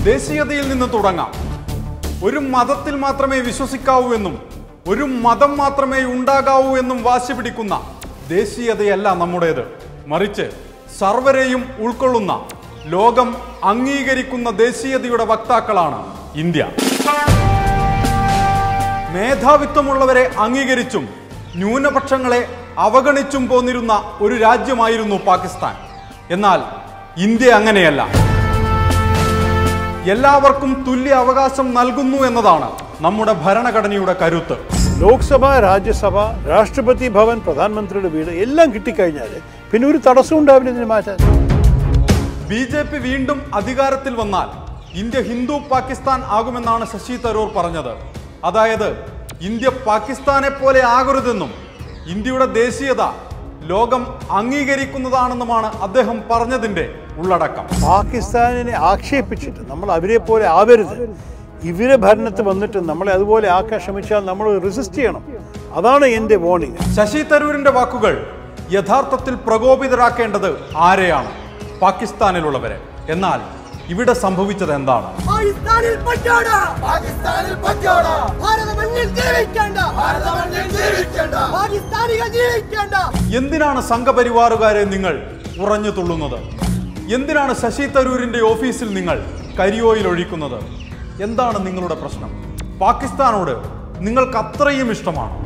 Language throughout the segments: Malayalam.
ദേശീയതയിൽ നിന്ന് തുടങ്ങാം ഒരു മതത്തിൽ മാത്രമേ വിശ്വസിക്കാവൂ എന്നും ഒരു മതം മാത്രമേ ഉണ്ടാകാവൂ എന്നും വാശി പിടിക്കുന്ന ദേശീയതയല്ല നമ്മുടേത് മറിച്ച് സർവരെയും ഉൾക്കൊള്ളുന്ന ലോകം അംഗീകരിക്കുന്ന ദേശീയതയുടെ വക്താക്കളാണ് ഇന്ത്യ മേധാവിത്വമുള്ളവരെ അംഗീകരിച്ചും ന്യൂനപക്ഷങ്ങളെ അവഗണിച്ചും പോന്നിരുന്ന ഒരു രാജ്യമായിരുന്നു പാകിസ്ഥാൻ എന്നാൽ ഇന്ത്യ അങ്ങനെയല്ല എല്ലാവർക്കും തുല്യ അവകാശം നൽകുന്നു എന്നതാണ് നമ്മുടെ ഭരണഘടനയുടെ കരുത്ത് ലോക്സഭ രാജ്യസഭ രാഷ്ട്രപതി ഭവൻ പ്രധാനമന്ത്രിയുടെ വീട് എല്ലാം കിട്ടിക്കഴിഞ്ഞാൽ പിന്നെ ഒരു തടസ്സം ഉണ്ടാവില്ല ഇതിന് മാറ്റാൻ ബി ജെ പി വീണ്ടും അധികാരത്തിൽ വന്നാൽ ഇന്ത്യ ഹിന്ദു പാകിസ്ഥാൻ ആകുമെന്നാണ് ശശി തരൂർ പറഞ്ഞത് അതായത് ഇന്ത്യ പാകിസ്ഥാനെ പോലെ ആകരുതെന്നും ഇന്ത്യയുടെ ദേശീയത ലോകം അംഗീകരിക്കുന്നതാണെന്നുമാണ് അദ്ദേഹം പറഞ്ഞതിന്റെ ഉള്ളടക്കം പാകിസ്ഥാനിനെ ആക്ഷേപിച്ചിട്ട് നമ്മൾ അവരെ പോലെ ആവരുത് ഇവരെ ഭരണത്തിൽ വന്നിട്ട് നമ്മളെ അതുപോലെ ആക്കാൻ ശ്രമിച്ചാൽ നമ്മൾ റെസിസ്റ്റ് ചെയ്യണം അതാണ് എൻ്റെ വാർണിംഗ് ശശി തരൂരിന്റെ വാക്കുകൾ യഥാർത്ഥത്തിൽ പ്രകോപിതരാക്കേണ്ടത് ആരെയാണ് പാകിസ്ഥാനിലുള്ളവരെ എന്നാൽ ഇവിടെ സംഭവിച്ചത് എന്താണ് പാകിസ്ഥാനിൽ പറ്റാട പാകിസ്ഥാനിൽ പറ്റോട ഭാരത മണ്ണിൽ ജീവിക്കേണ്ട ഭാരത മണ്ണിൽ ജീവിക്കേണ്ട പാകിസ്ഥാനികൾ ജീവിക്കേണ്ട എന്തിനാണ് സംഘപരിവാറുകാരെ നിങ്ങൾ ഉറഞ്ഞു തുള്ളുന്നത് എന്തിനാണ് ശശി തരൂരിന്റെ ഓഫീസിൽ നിങ്ങൾ കരിയോയിൽ ഒഴിക്കുന്നത് എന്താണ് നിങ്ങളുടെ പ്രശ്നം പാകിസ്ഥാനോട് നിങ്ങൾക്ക് അത്രയും ഇഷ്ടമാണ്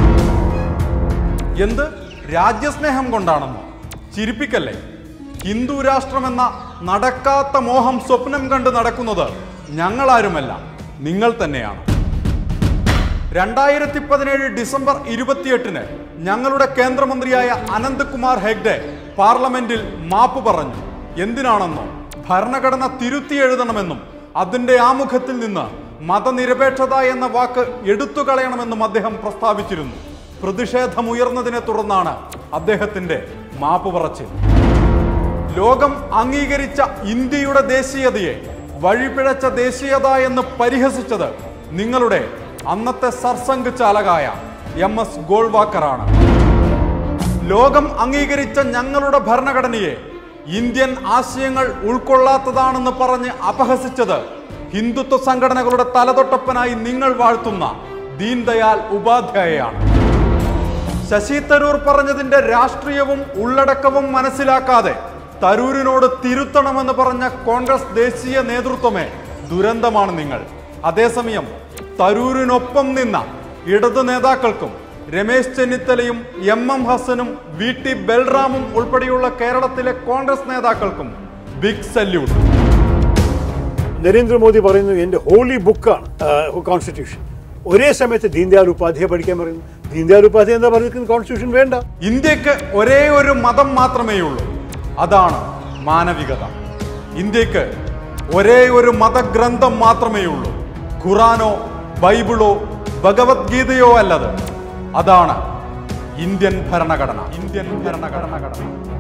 എന്ത് രാജ്യസ്നേഹം കൊണ്ടാണെന്നോ ചിരിപ്പിക്കല്ലേ ഹിന്ദു രാഷ്ട്രമെന്ന നടക്കാത്ത മോഹം സ്വപ്നം കണ്ട് നടക്കുന്നത് ഞങ്ങളാരുമല്ല നിങ്ങൾ തന്നെയാണ് രണ്ടായിരത്തി പതിനേഴ് ഡിസംബർ ഇരുപത്തിയെട്ടിന് ഞങ്ങളുടെ കേന്ദ്രമന്ത്രിയായ അനന്ത്കുമാർ ഹെഗ്ഡെ പാർലമെന്റിൽ മാപ്പ് പറഞ്ഞു എന്തിനാണെന്നോ ഭരണഘടന തിരുത്തി എഴുതണമെന്നും അതിന്റെ ആമുഖത്തിൽ നിന്ന് മതനിരപേക്ഷത എന്ന വാക്ക് എടുത്തു കളയണമെന്നും അദ്ദേഹം പ്രസ്താവിച്ചിരുന്നു പ്രതിഷേധമുയർന്നതിനെ തുടർന്നാണ് അദ്ദേഹത്തിന്റെ മാപ്പ് പറച്ചിൽ ലോകം അംഗീകരിച്ച ഇന്ത്യയുടെ ദേശീയതയെ വഴിപിഴച്ച ദേശീയത എന്ന് പരിഹസിച്ചത് നിങ്ങളുടെ അന്നത്തെ സർസംഘ് ചാലകായ എം എസ് ഗോൾവാക്കറാണ് ലോകം അംഗീകരിച്ച ഞങ്ങളുടെ ഭരണഘടനയെ ഇന്ത്യൻ ആശയങ്ങൾ ഉൾക്കൊള്ളാത്തതാണെന്ന് പറഞ്ഞ് അപഹസിച്ചത് ഹിന്ദുത്വ സംഘടനകളുടെ തലതൊട്ടപ്പനായി നിങ്ങൾ വാഴ്ത്തുന്ന ദീൻദയാൽ ഉപാധ്യായയാണ് ശശി തരൂർ പറഞ്ഞതിന്റെ രാഷ്ട്രീയവും ഉള്ളടക്കവും മനസ്സിലാക്കാതെ തരൂരിനോട് തിരുത്തണമെന്ന് പറഞ്ഞ കോൺഗ്രസ് ദേശീയ നേതൃത്വമേ ദുരന്തമാണ് നിങ്ങൾ അതേസമയം തരൂരിനൊപ്പം നിന്ന ഇടതു നേതാക്കൾക്കും രമേശ് ചെന്നിത്തലയും എം എം ഹസനും വി ടി ബൽറാമും ഉൾപ്പെടെയുള്ള കേരളത്തിലെ കോൺഗ്രസ് നേതാക്കൾക്കും ബിഗ് സല്യൂട്ട് നരേന്ദ്രമോദി പറയുന്നു എൻ്റെ ഹോളി ബുക്കാണ് കോൺസ്റ്റിറ്റ്യൂഷൻ ഒരേ സമയത്ത് ദീൻദയാൽ ഉപാധ്യായ പഠിക്കാൻ പറയുന്നു ദീൻദയാൽ ഉപാധ്യായ എന്താ പറഞ്ഞിരിക്കുന്നത് കോൺസ്റ്റിറ്റ്യൂഷൻ വേണ്ട ഇന്ത്യക്ക് ഒരേ ഒരു മതം മാത്രമേ ഉള്ളൂ അതാണ് മാനവികത ഇന്ത്യക്ക് ഒരേ ഒരു മതഗ്രന്ഥം മാത്രമേ ഉള്ളൂ ഖുറാനോ ബൈബിളോ ഭഗവത്ഗീതയോ അല്ലത് അതാണ് ഇന്ത്യൻ ഭരണഘടന ഇന്ത്യൻ ഭരണഘടന